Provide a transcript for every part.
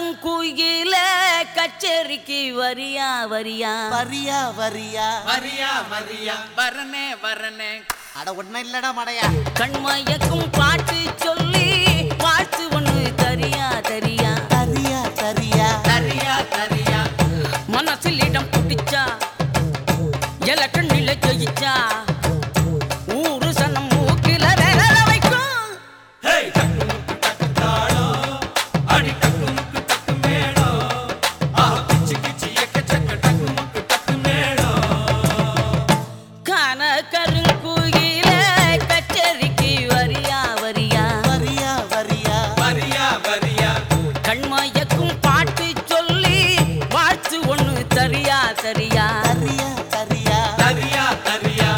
கருங்குயில கச்சேரிக்கு வரியா வரியா வரியா வரியா மரியா மரியா வரனே வரனே அட ஒன்னும் இல்லடா மடையா கண்மயக்கும் பாட்டு சொல்லி வாழ்த்து ஒண்ணு தரியா தரியா தரியா தரியா தரியா தரியா மனசில் இடம் பிடிச்சா எலக்கண் நிலை ஜெயிச்சா ஊரு சனம் மூக்கில விரல வைக்கும் ஹேய் டக்கு முக்கு டக்கு தாளம் அடி டக்கு முக்கு டக்கு மேளம் ஆஹா கிச்சி கிச்சி எக்க சக்க டக்கு முக்கு டக்கு மேளம் கான கருங்குயில கச்சேரிக்கு வரியா வரியா வரியா வரியா மரியா மரியா கண்மயக்கும் பாட்டு சொல்லி வாழ்த்து ஒண்ணு தரியா தரியா தரியா தரியா தரியா தரியா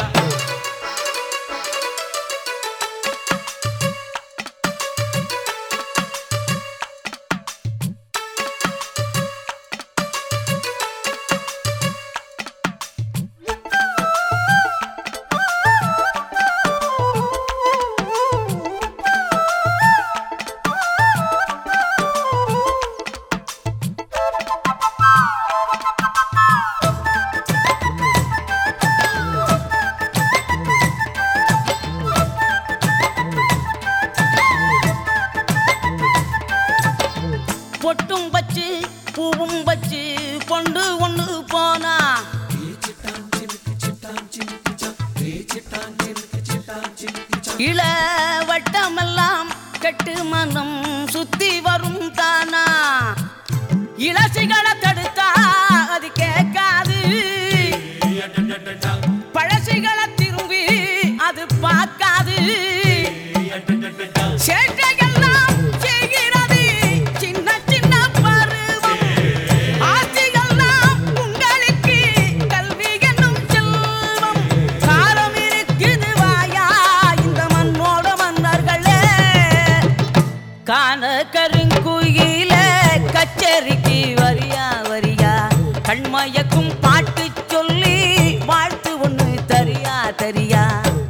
பொட்டும் வச்சு பூவும் வச்சு கொண்டு ஒண்ணு போனா இள வட்டமெல்லாம் கெட்டு மனம் சுத்தி வரும் தானா இளசிகளை தடுத்தா அது கேட்காது பழசிகளை திரும்பி அது பார்க்காது சேட்டையெல்லாம் செய்கிறது சின்ன சின்ன பருவம் ஆசையெல்லாம் உங்களுக்கு கல்வி என்னும் செல்வம் காலம் இருக்குது வாயா இந்த மண்ணோட மன்னர்களே காண கருங்குயில கச்சேரிக்கு வரியா வரியா கண்மயக்கும் பாட்டு சொல்லி வாழ்த்து ஒண்ணு தரியா தரியா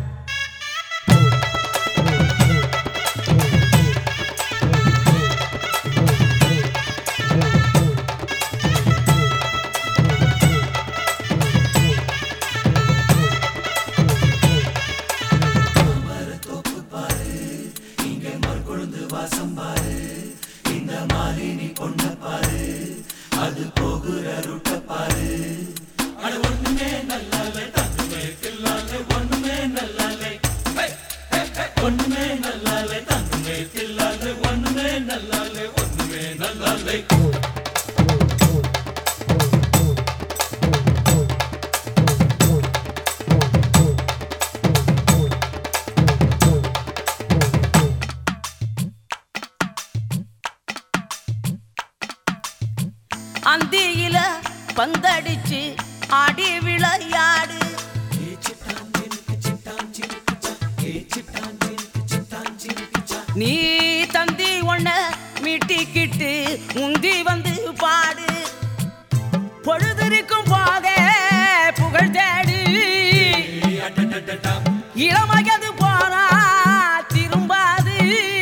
ஒண்ணுமே நல்லாலே தங்குமே தில்லாலே ஒண்ணுமே நல்லாலே ஒண்ணுமே நல்லாலே அந்தியில பந்தடிச்சு ஆடி விளையாடு நீ தந்தி ஒண்ண மீட்டிக்கிட்டு முந்தி வந்து பாடு பொழுதிருக்கும் போதே புகழ் தேடு இளமகது போனா திரும்பாது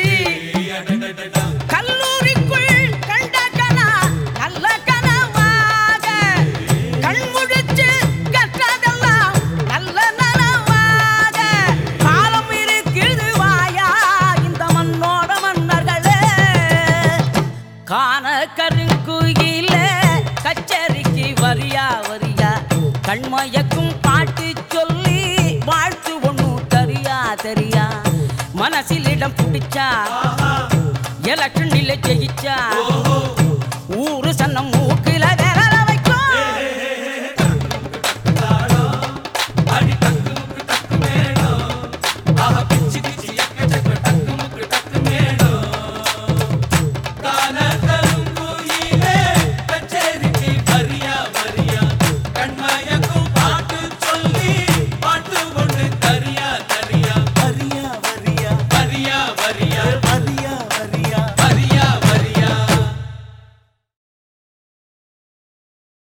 கல்லூரிக்குள் கண்ட கனா நல்ல கனவாக கண் முழிச்சு கற்றதெல்லாம் நல்ல நனவாக காலம் இருக்குது வாயா இந்த மண்ணோட மன்னர்களே காண கருங்குயில கச்சேரிக்கு வரியா வரியா கண்மயக்கும் பாட்டு சொல்லி வாழ்த்து ஒண்ணு தரியா தரியா மனசில் இடம் பிடிச்சா எலக்ஷன் நிலை ஜெயிச்சா